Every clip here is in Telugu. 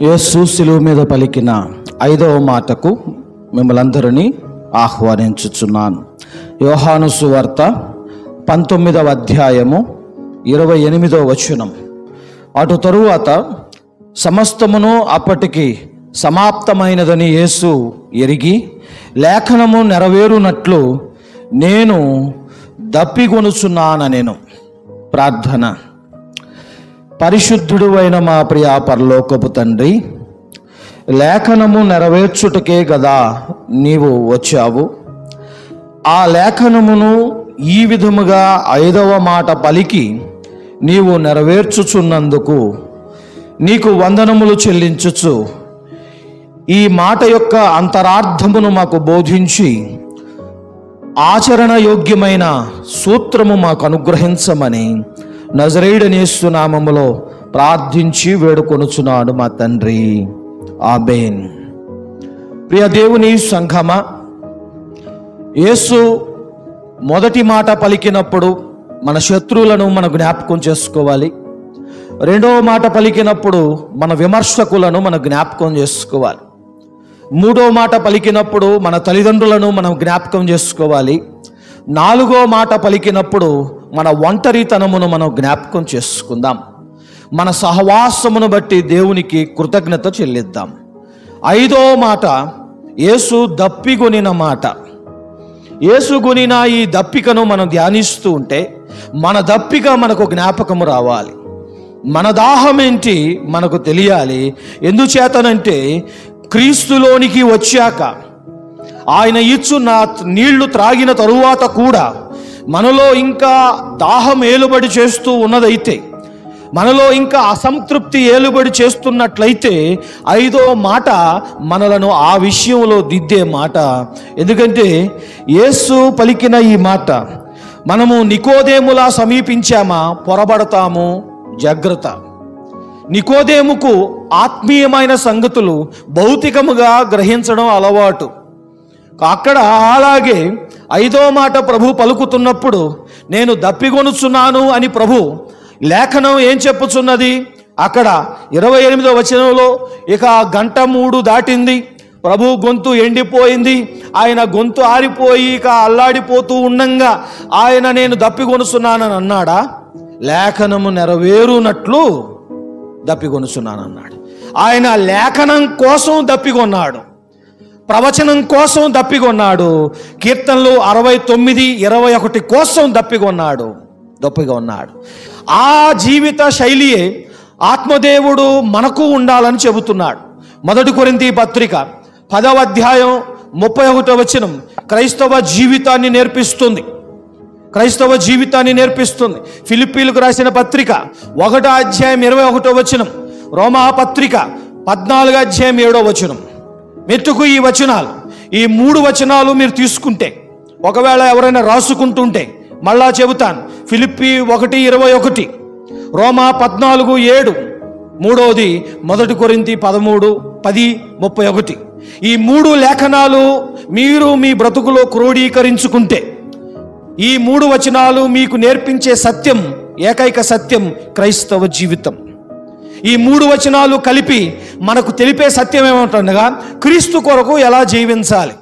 యేసు శిలువ మీద పలికిన ఐదవ మాటకు మిమ్మల్ందరినీ ఆహ్వానించుచున్నాను యోహాను సువార్త పంతొమ్మిదవ అధ్యాయము ఇరవై ఎనిమిదవ వచనం అటు తరువాత సమస్తమును అప్పటికి సమాప్తమైనదని యేసు ఎరిగి లేఖనము నెరవేరునట్లు నేను దప్పిగొనుచున్నానెను ప్రార్థన పరిశుద్ధుడు అయిన మా ప్రియ పరలోకపు తండ్రి లేఖనము నెరవేర్చుటకే కదా నీవు వచ్చావు ఆ లేఖనమును ఈ విధముగా ఐదవ మాట పలికి నీవు నెరవేర్చుచున్నందుకు నీకు వందనములు చెల్లించుచు ఈ మాట యొక్క అంతరార్థమును మాకు బోధించి ఆచరణ యోగ్యమైన సూత్రము మాకు అనుగ్రహించమని నజరేడనేస్తు నామములో ప్రార్థించి వేడుకొనుచున్నాడు మా తండ్రి ఆబేన్ ప్రియ దేవుని సంఘమ యేసు మొదటి మాట పలికినప్పుడు మన శత్రువులను మన జ్ఞాపకం చేసుకోవాలి రెండవ మాట పలికినప్పుడు మన విమర్శకులను మన జ్ఞాపకం చేసుకోవాలి మూడో మాట పలికినప్పుడు మన తల్లిదండ్రులను మనం జ్ఞాపకం చేసుకోవాలి నాలుగో మాట పలికినప్పుడు మన ఒంటరితనమును మనం జ్ఞాపకం చేసుకుందాం మన సహవాసమును బట్టి దేవునికి కృతజ్ఞత చెల్లిద్దాం ఐదో మాట యేసు దప్పిగొనిన మాట యేసు కొనిన ఈ దప్పికను మనం ధ్యానిస్తూ ఉంటే మన దప్పిక మనకు జ్ఞాపకము రావాలి మన దాహం ఏంటి మనకు తెలియాలి ఎందుచేతనంటే క్రీస్తులోనికి వచ్చాక ఆయన ఇచ్చు నా నీళ్లు త్రాగిన తరువాత కూడా మనలో ఇంకా దాహం ఏలుబడి చేస్తూ ఉన్నదైతే మనలో ఇంకా అసంతృప్తి ఏలుబడి చేస్తున్నట్లయితే ఐదో మాట మనలను ఆ విషయంలో దిద్దే మాట ఎందుకంటే యేసు పలికిన ఈ మాట మనము నికోదేములా సమీపించామా పొరబడతాము జాగ్రత్త నికోదేముకు ఆత్మీయమైన సంగతులు భౌతికముగా గ్రహించడం అలవాటు అక్కడ అలాగే ఐదో మాట ప్రభు పలుకుతున్నప్పుడు నేను దప్పిగొనుచున్నాను అని ప్రభు లేఖనం ఏం చెప్పుచున్నది అక్కడ ఇరవై ఎనిమిదో వచనంలో ఇక గంట మూడు దాటింది ప్రభు గొంతు ఎండిపోయింది ఆయన గొంతు ఆరిపోయి ఇక అల్లాడిపోతూ ఉండంగా ఆయన నేను దప్పిగొనుచున్నానని అన్నాడా లేఖనము నెరవేరునట్లు దప్పిగొనుచున్నాను అన్నాడు ఆయన లేఖనం కోసం దప్పికొన్నాడు ప్రవచనం కోసం దప్పికొన్నాడు కీర్తనలు అరవై తొమ్మిది ఇరవై ఒకటి కోసం దప్పికొన్నాడు దప్పిగా ఉన్నాడు ఆ జీవిత శైలియే ఆత్మదేవుడు మనకు ఉండాలని చెబుతున్నాడు మొదటి కొరింతి పత్రిక పదవ అధ్యాయం ముప్పై ఒకటో వచనం క్రైస్తవ జీవితాన్ని నేర్పిస్తుంది క్రైస్తవ జీవితాన్ని నేర్పిస్తుంది ఫిలిప్పీలకు రాసిన పత్రిక ఒకటో అధ్యాయం ఇరవై ఒకటో వచనం రోమా పత్రిక పద్నాలుగో అధ్యాయం ఏడో వచనం మెట్టుకు ఈ వచనాలు ఈ మూడు వచనాలు మీరు తీసుకుంటే ఒకవేళ ఎవరైనా రాసుకుంటుంటే మళ్ళా చెబుతాను ఫిలిప్పి ఒకటి ఇరవై ఒకటి రోమా పద్నాలుగు ఏడు మూడవది మొదటి కొరింతి పదమూడు పది ముప్పై ఒకటి ఈ మూడు లేఖనాలు మీరు మీ బ్రతుకులో క్రోడీకరించుకుంటే ఈ మూడు వచనాలు మీకు నేర్పించే సత్యం ఏకైక సత్యం క్రైస్తవ జీవితం ఈ మూడు వచనాలు కలిపి మనకు తెలిపే సత్యం ఏమంటుండగా క్రీస్తు కొరకు ఎలా జీవించాలి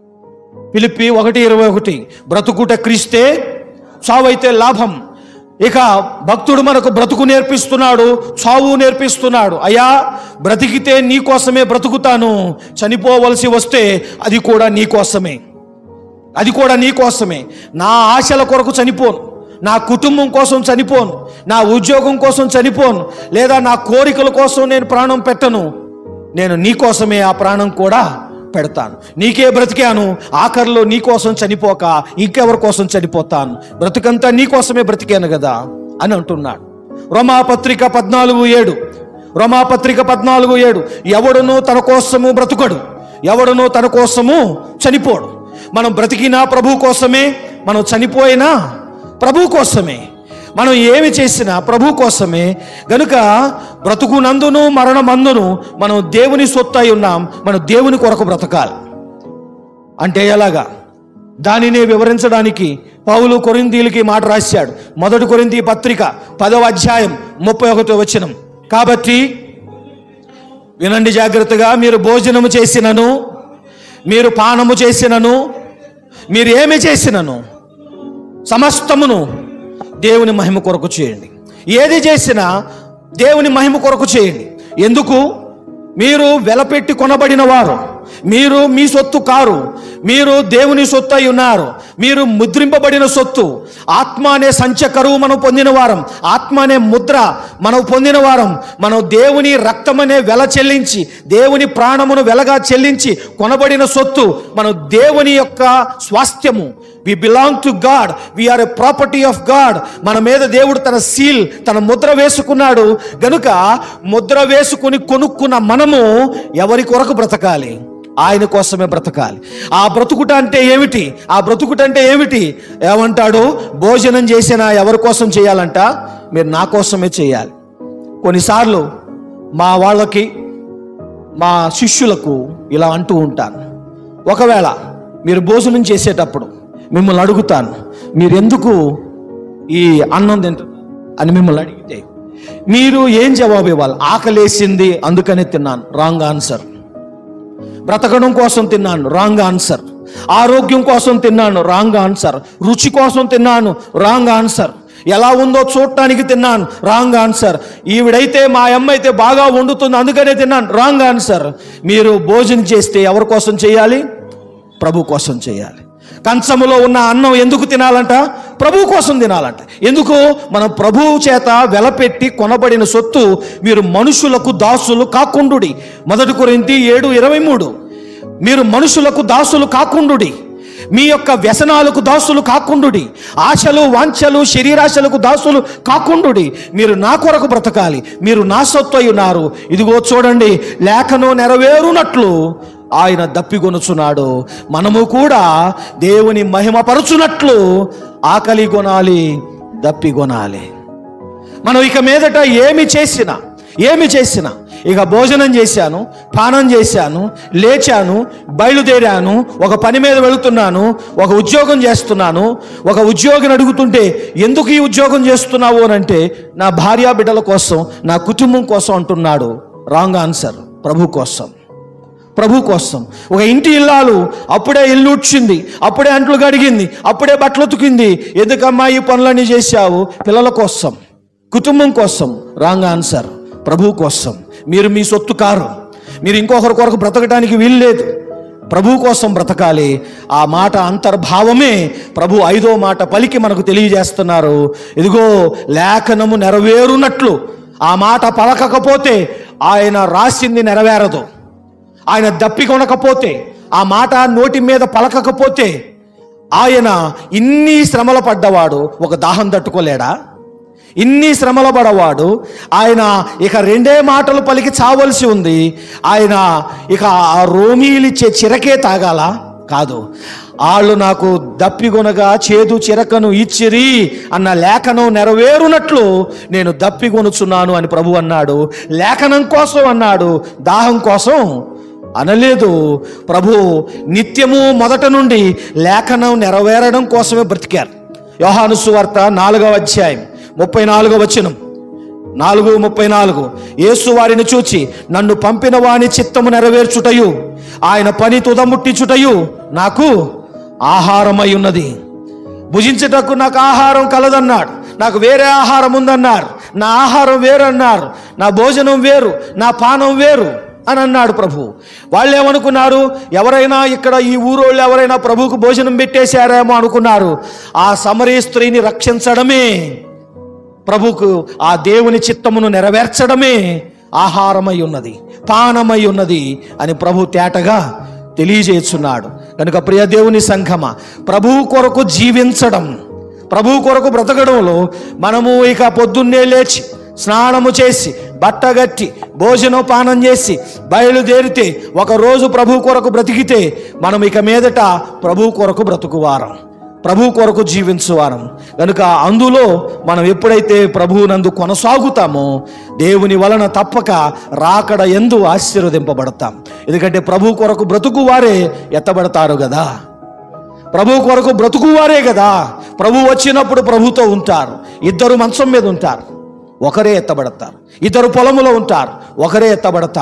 పిలిపి ఒకటి ఇరవై ఒకటి బ్రతుకుట క్రీస్తే చావైతే లాభం ఇక భక్తుడు మనకు బ్రతుకు నేర్పిస్తున్నాడు చావు నేర్పిస్తున్నాడు అయ్యా బ్రతికితే నీ కోసమే బ్రతుకుతాను చనిపోవలసి వస్తే అది కూడా నీ కోసమే అది కూడా నీ కోసమే నా ఆశల కొరకు చనిపోను నా కుటుంబం కోసం చనిపోను నా ఉద్యోగం కోసం చనిపోను లేదా నా కోరికల కోసం నేను ప్రాణం పెట్టను నేను నీ కోసమే ఆ ప్రాణం కూడా పెడతాను నీకే బ్రతికాను ఆఖరిలో నీ కోసం చనిపోక ఇంకెవరి కోసం చనిపోతాను బ్రతుకంతా నీ కోసమే బ్రతికాను కదా అని అంటున్నాడు రోమాపత్రిక పద్నాలుగు ఏడు రోమాపత్రిక పద్నాలుగు ఏడు ఎవడును తన కోసము బ్రతుకడు ఎవడును తన కోసము చనిపోడు మనం బ్రతికినా ప్రభు కోసమే మనం చనిపోయినా ప్రభు కోసమే మనం ఏమి చేసినా ప్రభు కోసమే గనుక బ్రతుకునందును మరణమందును మనం దేవుని సొత్తు అయి ఉన్నాం మనం దేవుని కొరకు బ్రతకాలి అంటే ఎలాగా దానిని వివరించడానికి పౌలు కొరిందీలకి మాట రాశాడు మొదటి కొరింది పత్రిక పదవ అధ్యాయం ముప్పై ఒకటో వచనం కాబట్టి వినండి జాగ్రత్తగా మీరు భోజనము చేసినను మీరు పానము చేసినను మీరు ఏమి చేసినను సమస్తమును దేవుని మహిమ కొరకు చేయండి ఏది చేసినా దేవుని మహిమ కొరకు చేయండి ఎందుకు మీరు వెలపెట్టి కొనబడిన వారు మీరు మీ సొత్తు కారు మీరు దేవుని సొత్తు అయి ఉన్నారు మీరు ముద్రింపబడిన సొత్తు ఆత్మ అనే సంచ కరువు మనం పొందిన వారం ఆత్మ అనే ముద్ర మనం పొందిన వారం మనం దేవుని రక్తమనే వెల చెల్లించి దేవుని ప్రాణమును వెలగా చెల్లించి కొనబడిన సొత్తు మనం దేవుని యొక్క స్వాస్థ్యము we belong to God we are a property of God మన మీద దేవుడు తన సీల్ తన ముద్ర వేసుకున్నాడు గనుక ముద్ర వేసుకుని కొనుక్కున్న మనము ఎవరి కొరకు బ్రతకాలి ఆయన కోసమే బ్రతకాలి ఆ బ్రతుకుట అంటే ఏమిటి ఆ బ్రతుకుట అంటే ఏమిటి ఏమంటాడు భోజనం చేసిన ఎవరి కోసం చేయాలంట మీరు నా కోసమే చేయాలి కొన్నిసార్లు మా వాళ్ళకి మా శిష్యులకు ఇలా అంటూ ఉంటాను ఒకవేళ మీరు భోజనం చేసేటప్పుడు మిమ్మల్ని అడుగుతాను మీరు ఎందుకు ఈ అన్నం తింటారు అని మిమ్మల్ని అడిగితే మీరు ఏం జవాబు ఇవ్వాలి ఆకలేసింది అందుకనే తిన్నాను రాంగ్ ఆన్సర్ బ్రతకడం కోసం తిన్నాను రాంగ్ ఆన్సర్ ఆరోగ్యం కోసం తిన్నాను రాంగ్ ఆన్సర్ రుచి కోసం తిన్నాను రాంగ్ ఆన్సర్ ఎలా ఉందో చూడటానికి తిన్నాను రాంగ్ ఆన్సర్ ఈవిడైతే మా అమ్మ అయితే బాగా వండుతుంది అందుకనే తిన్నాను రాంగ్ ఆన్సర్ మీరు భోజనం చేస్తే ఎవరి కోసం చేయాలి ప్రభు కోసం చేయాలి కంచములో ఉన్న అన్నం ఎందుకు తినాలంట ప్రభు కోసం తినాలంట ఎందుకు మనం ప్రభువు చేత వెలపెట్టి కొనబడిన సొత్తు మీరు మనుషులకు దాసులు కాకుండుడి మొదటి కొరింతి ఏడు ఇరవై మూడు మీరు మనుషులకు దాసులు కాకుండుడి మీ యొక్క వ్యసనాలకు దాసులు కాకుండుడి ఆశలు వాంఛలు శరీరాశలకు దాసులు కాకుండుడి మీరు నా కొరకు బ్రతకాలి మీరు నా సొత్తు అయి ఉన్నారు ఇదిగో చూడండి లేఖను నెరవేరునట్లు ఆయన దప్పిగొనుచున్నాడు మనము కూడా దేవుని మహిమపరచునట్లు ఆకలి కొనాలి దప్పిగొనాలి మనం ఇక మీదట ఏమి చేసినా ఏమి చేసినా ఇక భోజనం చేశాను పానం చేశాను లేచాను బయలుదేరాను ఒక పని మీద వెళుతున్నాను ఒక ఉద్యోగం చేస్తున్నాను ఒక ఉద్యోగిని అడుగుతుంటే ఎందుకు ఈ ఉద్యోగం చేస్తున్నావు అని అంటే నా భార్యా బిడ్డల కోసం నా కుటుంబం కోసం అంటున్నాడు రాంగ్ ఆన్సర్ ప్రభు కోసం ప్రభు కోసం ఒక ఇంటి ఇల్లాలు అప్పుడే ఇల్లు ఉడ్చింది అప్పుడే అంట్లు గడిగింది అప్పుడే బట్టలు ఉతికింది ఎందుకమ్మా ఈ పనులన్నీ చేశావు పిల్లల కోసం కుటుంబం కోసం రాంగ్ ఆన్సర్ ప్రభు కోసం మీరు మీ సొత్తు కారు మీరు ఇంకొకరి కొరకు బ్రతకడానికి వీల్లేదు ప్రభు కోసం బ్రతకాలి ఆ మాట అంతర్భావమే ప్రభు ఐదో మాట పలికి మనకు తెలియజేస్తున్నారు ఇదిగో లేఖనము నెరవేరునట్లు ఆ మాట పలకకపోతే ఆయన రాసింది నెరవేరదు ఆయన దప్పికొనకపోతే ఆ మాట నోటి మీద పలకకపోతే ఆయన ఇన్ని శ్రమల పడ్డవాడు ఒక దాహం తట్టుకోలేడా ఇన్ని శ్రమల పడవాడు ఆయన ఇక రెండే మాటలు పలికి చావలసి ఉంది ఆయన ఇక ఆ రోమీలిచ్చే చిరకే తాగాల కాదు వాళ్ళు నాకు దప్పిగొనగా చేదు చిరకను ఇచ్చిరి అన్న లేఖనం నెరవేరునట్లు నేను దప్పిగొనుచున్నాను అని ప్రభు అన్నాడు లేఖనం కోసం అన్నాడు దాహం కోసం అనలేదు ప్రభు నిత్యము మొదట నుండి లేఖనం నెరవేరడం కోసమే బ్రతికారు యోహాను సువార్త నాలుగవ అధ్యాయం ముప్పై నాలుగవ వచనం నాలుగు ముప్పై నాలుగు యేసు వారిని చూచి నన్ను పంపిన వాని చిత్తము నెరవేర్చుటయు ఆయన పని తుదముట్టించుటయు నాకు ఆహారమై ఉన్నది భుజించుటకు నాకు ఆహారం కలదన్నాడు నాకు వేరే ఆహారం ఉందన్నారు నా ఆహారం వేరు అన్నారు నా భోజనం వేరు నా పానం వేరు అని అన్నాడు ప్రభు వాళ్ళు ఏమనుకున్నారు ఎవరైనా ఇక్కడ ఈ ఊరోళ్ళు ఎవరైనా ప్రభువుకు భోజనం పెట్టేశారేమో అనుకున్నారు ఆ సమరీ స్త్రీని రక్షించడమే ప్రభుకు ఆ దేవుని చిత్తమును నెరవేర్చడమే ఆహారమై ఉన్నది పానమై ఉన్నది అని ప్రభు తేటగా తెలియజేస్తున్నాడు కనుక ప్రియ దేవుని సంఘమ ప్రభువు కొరకు జీవించడం ప్రభువు కొరకు బ్రతకడంలో మనము ఇక పొద్దున్నే లేచి స్నానము చేసి బట్టగట్టి భోజనం పానం చేసి బయలుదేరితే ఒక రోజు ప్రభు కొరకు బ్రతికితే మనం ఇక మీదట ప్రభు కొరకు బ్రతుకువారం ప్రభు కొరకు జీవించువారం కనుక అందులో మనం ఎప్పుడైతే ప్రభువునందు కొనసాగుతామో దేవుని వలన తప్పక రాకడ ఎందు ఆశీర్వదింపబడతాం ఎందుకంటే ప్రభు కొరకు బ్రతుకు వారే ఎత్తబడతారు కదా ప్రభు కొరకు బ్రతుకువారే కదా ప్రభు వచ్చినప్పుడు ప్రభుతో ఉంటారు ఇద్దరు మంచం మీద ఉంటారు ఒకరే ఎత్తబడతారు ఇద్దరు పొలములో ఉంటారు ఒకరే ఎత్తబడతారు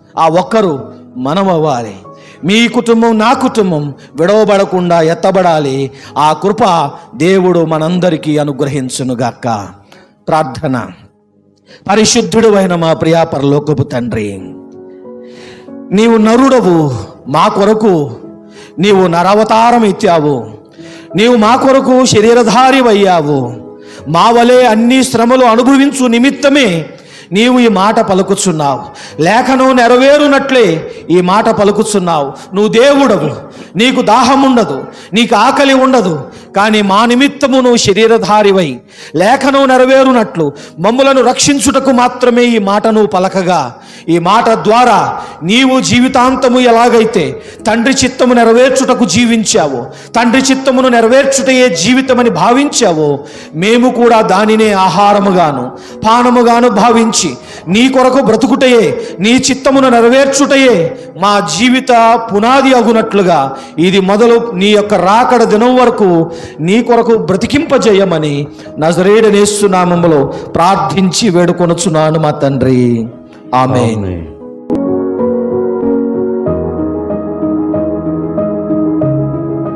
ఆ ఒక్కరు మనం అవ్వాలి మీ కుటుంబం నా కుటుంబం విడవబడకుండా ఎత్తబడాలి ఆ కృప దేవుడు మనందరికీ అనుగ్రహించునుగాక ప్రార్థన పరిశుద్ధుడు అయిన మా ప్రియా పరలోకపు తండ్రి నీవు నరుడవు మా కొరకు నీవు నరవతారం ఎత్తావు నీవు మా కొరకు శరీరధారి అయ్యావు మా వలె అన్ని శ్రమలు అనుభవించు నిమిత్తమే నీవు ఈ మాట పలుకుచున్నావు లేఖను నెరవేరునట్లే ఈ మాట పలుకుచున్నావు నువ్వు దేవుడవు నీకు దాహం ఉండదు నీకు ఆకలి ఉండదు కానీ మా నిమిత్తము నువ్వు శరీరధారివై లేఖను నెరవేరునట్లు మమ్ములను రక్షించుటకు మాత్రమే ఈ మాట నువ్వు పలకగా ఈ మాట ద్వారా నీవు జీవితాంతము ఎలాగైతే తండ్రి చిత్తము నెరవేర్చుటకు జీవించావో తండ్రి చిత్తమును నెరవేర్చుటయే జీవితమని భావించావో మేము కూడా దానినే ఆహారముగాను పానముగాను భావించి నీ కొరకు బ్రతుకుటయే నీ చిత్తమును నెరవేర్చుటయే మా జీవిత పునాది అగునట్లుగా ఇది మొదలు నీ యొక్క రాకడ దినం వరకు నీ కొరకు బ్రతికింపజేయమని నజరేడనేస్తున్నామములో ప్రార్థించి వేడుకొనుచున్నాను మా తండ్రి ఆమె ఆమేన్.